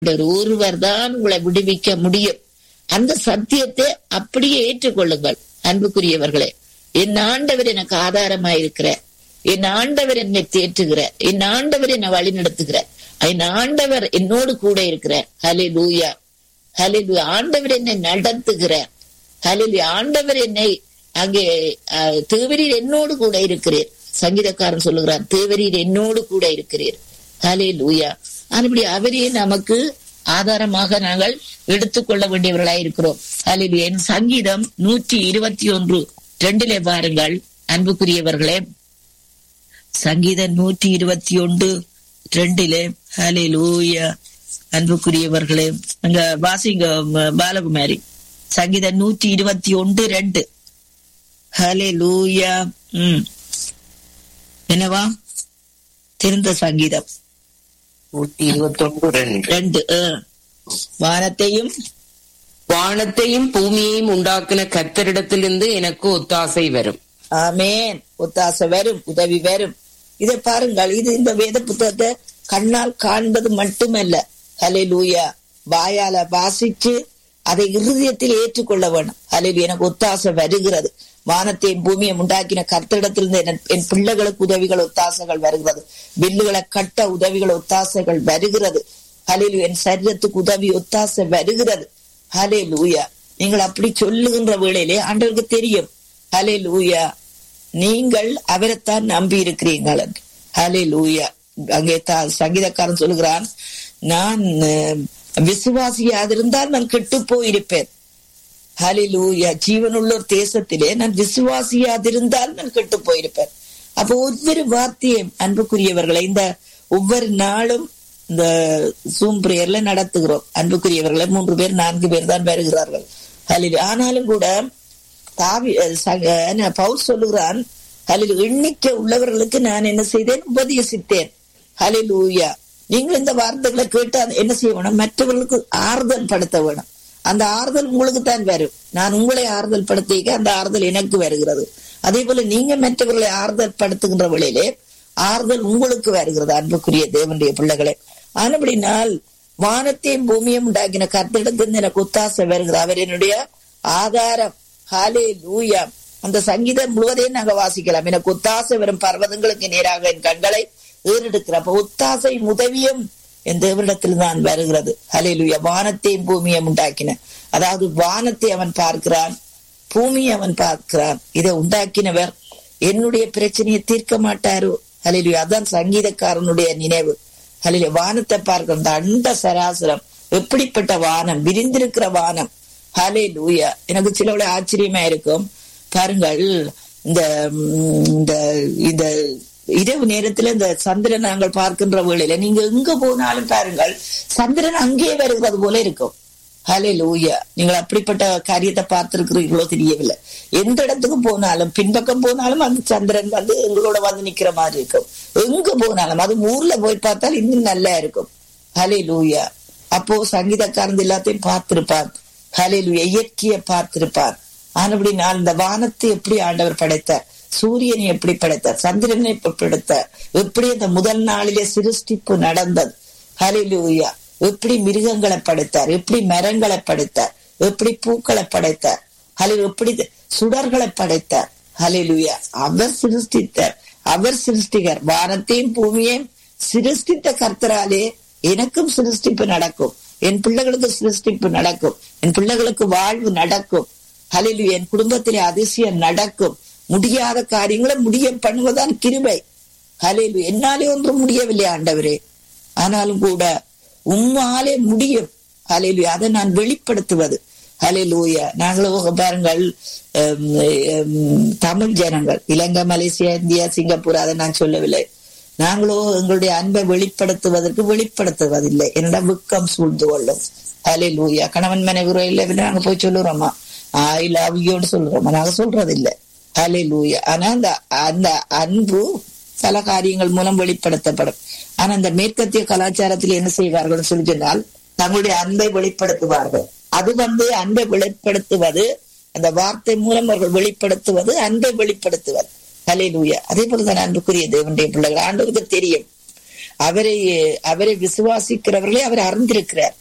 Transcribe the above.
ஆண்டவர் ஒருவர் தான் உங்களை விடுவிக்க முடியும் அந்த சத்தியத்தை அப்படியே ஏற்றுக்கொள்ளுங்கள் அன்புக்குரியவர்களே என் ஆண்டவர் எனக்கு ஆதாரமாயிருக்கிறார் என் ஆண்டவர் என்னை தேற்றுகிறார் என் ஆண்டவர் என்னை வழி நடத்துகிறார் என் ஆண்டவர் என்னோடு கூட இருக்கிறார் ஹலே லூயா ஹலே ஆண்டவர் என்னை நடத்துகிறார் ஹலே ஆண்டவர் என்னை அங்கே அஹ், தேவரீர் என்னோடு கூட இருக்கிறீர் சங்கீதக்காரன் சொல்லுகிறார் தேவரீர் என்னோடு கூட இருக்கிறீர் ஹலே லூயா அப்படி அவரே நமக்கு ஆதாரமாக நாங்கள் எடுத்துக்கொள்ள வேண்டியவர்களாய் இருக்கிறோம் ஹலே என் சங்கீதம் நூற்றி இருபத்தி ஒன்று ரெண்டிலே பாருங்கள் அன்புக்குரியவர்களே சங்கீதம் நூற்றி இருபத்தி ஒன்று ரெண்டிலே ஹலே லூயா அன்புக்குரியவர்களே அங்க வாசிங்க ம- பாலகுமாரி சங்கீதம் நூற்றி இருபத்தி ஒன்று ரெண்டு ஹலே லூயா ம் என்னவா திருந்த சங்கீதம் நூத்தி இருபத்தி ஒன்று ரெண்டு ரெண்டு ஆ. வானத்தையும் வானத்தையும் பூமியையும் உண்டாக்கின கர்த்தரிடத்திலிருந்து எனக்கு ஒத்தாசை வரும் ஆமேன் ஒத்தாசை வரும் உதவி வரும் இதை பாருங்கள் இது இந்த வேத புத்தகத்தை கண்ணால் காண்பது மட்டுமல்ல ஹலே லூயா வாயால வாசிச்சு அதை இருதயத்தில் ஏற்றுக்கொள்ள வேணும் ஹலே எனக்கு ஒத்தாசை வருகிறது வானத்தையும் பூமியை உண்டாக்கின கர்த்தரிடத்திலிருந்து என் என் பிள்ளைகளுக்கு உதவிகள் ஒத்தாசைகள் வருகிறது வில்லுகளை கட்ட உதவிகள் ஒத்தாசைகள் வருகிறது ஹலில் என் சரீரத்துக்கு உதவி ஒத்தாசை வருகிறது ஹலே லூயா நீங்கள் அப்படி சொல்லுகின்ற வேளையிலே ஆண்டவருக்கு தெரியும் ஹலே லூயா நீங்கள் அவரைத்தான் நம்பி இருக்கிறீர்கள் ஹலே லூயா அங்கே தா- சங்கீதக்காரன் சொல்லுகிறான் நான் அஹ், விசுவாசியாதிருந்தால் நான் கெட்டு போயிருப்பேன் ஹலிலூயா ஜீவனுள்ளோர் தேசத்திலே நான் விசுவாசியாதிருந்தால் நான் கெட்டு போயிருப்பேன் அப்போ ஒவ்வொரு வார்த்தையும் அன்புக்குரியவர்களை இந்த ஒவ்வொரு நாளும் இந்த சூம் பிரேயர்ல நடத்துகிறோம் அன்புக்குரியவர்களை மூன்று பேர் நான்கு பேர் தான் வருகிறார்கள் ஹலில் ஆனாலும் கூட தாவி அஹ் சக- என்ன, பவுல் சொல்லுகிறான் ஹலில் எண்ணிக்கை உள்ளவர்களுக்கு நான் என்ன செய்தேன் உபதேசித்தேன் ஹலில் ஊயா நீங்கள் இந்த வார்த்தைகளை கேட்டா என்ன செய்ய வேணும் மற்றவர்களுக்கு ஆறுதல் படுத்த வேணும் அந்த ஆறுதல் உங்களுக்கு தான் வரும் நான் உங்களை ஆறுதல் படுத்திக்க அந்த ஆறுதல் எனக்கு வருகிறது அதே போல நீங்க மற்றவர்களை ஆறுதல் படுத்துகின்ற வழியிலே ஆறுதல் உங்களுக்கு வருகிறது அன்புக்குரிய தேவனுடைய பிள்ளைகளே ஆனபடினால் வானத்தையும் பூமியும் உண்டாக்கின கர்த்தரிடத்திலிருந்து எனக்கு ஒத்தாசை வருகிறது அவர் என்னுடைய ஆதாரம் ஹாலே லூயா அந்த சங்கீதம் முழுவதையும் நாங்க வாசிக்கலாம் எனக்கு ஒத்தாசை வரும் பர்வதங்களுக்கு நேராக என் கண்களை ஏறெடுக்கிற அப்ப ஒத்தாசை உதவியும் என் தேவனிடத்தில் தான் வருகிறது ஹலே லூயா வானத்தையும் பூமியும் உண்டாக்கின அதாவது வானத்தை அவன் பார்க்கிறான் பூமியை அவன் பார்க்கிறான் இதை உண்டாக்கினவர் என்னுடைய பிரச்சனையை தீர்க்க மாட்டாரோ ஹலிலு அதான் சங்கீதக்காரனுடைய நினைவு ஹலிலு வானத்தை பார்க்கிற அந்த அண்ட சராசரம் எப்படிப்பட்ட வானம் விரிந்திருக்கிற வானம் ஹலே லூயா எனக்கு சிலவுல ஆச்சரியமா இருக்கும் பாருங்கள் இந்த ம், இந்த இந்த இரவு நேரத்துல இந்த சந்திரன் நாங்கள் பார்க்கின்ற வேளையில நீங்க எங்க போனாலும் பாருங்கள் சந்திரன் அங்கேயே வருகிறது போல இருக்கும் ஹலே லூயா நீங்கள் அப்படிப்பட்ட காரியத்தை பார்த்திருக்கிறீர்களோ தெரியவில்லை எந்த இடத்துக்கு போனாலும் பின்பக்கம் போனாலும் அந்த சந்திரன் வந்து எங்களோட வந்து நிக்கிற மாதிரி இருக்கும் எங்க போனாலும் அது ஊர்ல போய் பார்த்தால் இன்னும் நல்லா இருக்கும் ஹலே லூயா அப்போ சங்கீதக்காரன் எல்லாத்தையும் பார்த்திருப்பார் ஹலே லூயா இயற்கையை பார்த்திருப்பார் ஆனபடி நான் இந்த வானத்தை எப்படி ஆண்டவர் படைத்தார் சூரியனை எப்படி படைத்தார் சந்திரனை எப்படி படைத்தார் எப்படி அந்த முதல் நாளிலே சிருஷ்டிப்பு நடந்தது ஹலிலூயா எப்படி மிருகங்களை படைத்தார் எப்படி மரங்களை படைத்தார் எப்படி பூக்களை படைத்தார் ஹலில் எப்படி சுடர்களை படைத்தார் ஹலிலுயா அவர் சிருஷ்டித்தார் அவர் சிருஷ்டிகர் வானத்தையும் பூமியையும் சிருஷ்டித்த கர்த்தராலே எனக்கும் சிருஷ்டிப்பு நடக்கும் என் பிள்ளைகளுக்கு சிருஷ்டிப்பு நடக்கும் என் பிள்ளைகளுக்கு வாழ்வு நடக்கும் ஹலிலு என் குடும்பத்திலே அதிசயம் நடக்கும் முடியாத காரியங்களை முடிய பண்ணுவதான் கிருபை ஹலிலு என்னாலே ஒன்றும் முடியவில்லை ஆண்டவரே ஆனாலும் கூட உம்மாலே முடியும் ஹலிலு அதை நான் வெளிப்படுத்துவது ஹலிலூயா நாங்களும் பாருங்கள் ஹம், ஹம், தமிழ் ஜனங்கள் இலங்கை மலேசியா இந்தியா சிங்கப்பூர் அதை நான் சொல்லவில்லை நாங்களோ எங்களுடைய அன்பை வெளிப்படுத்துவதற்கு வெளிப்படுத்துவதில்லை என்னடா வெக்கம் சூழ்ந்து கொள்ளும் ஹலே லூயா கணவன் மனைவி இல்லை நாங்க போய் சொல்லுறோமா ஐ லவ் யூன்னு சொல்றோமா நாங்க சொல்றது இல்ல ஹலே லூயா ஆனா அந்த அந்த அன்பு பல காரியங்கள் மூலம் வெளிப்படுத்தப்படும் ஆனா அந்த மேற்கத்திய கலாச்சாரத்தில் என்ன செய்வார்கள் சொல்லி சொன்னால் தங்களுடைய அன்பை வெளிப்படுத்துவார்கள் அது வந்து அன்பை வெளிப்படுத்துவது அந்த வார்த்தை மூலம் அவர்கள் வெளிப்படுத்துவது அன்பை வெளிப்படுத்துவது ஹalleluya அதே போலதான் அன்புக்குரிய தேவனுடைய பிள்ளைகள் ஆண்டவருக்கு தெரியும் அவரை அவரை விசுவாசிக்கிறவர்களை அவர் அறிந்திருக்கிறார்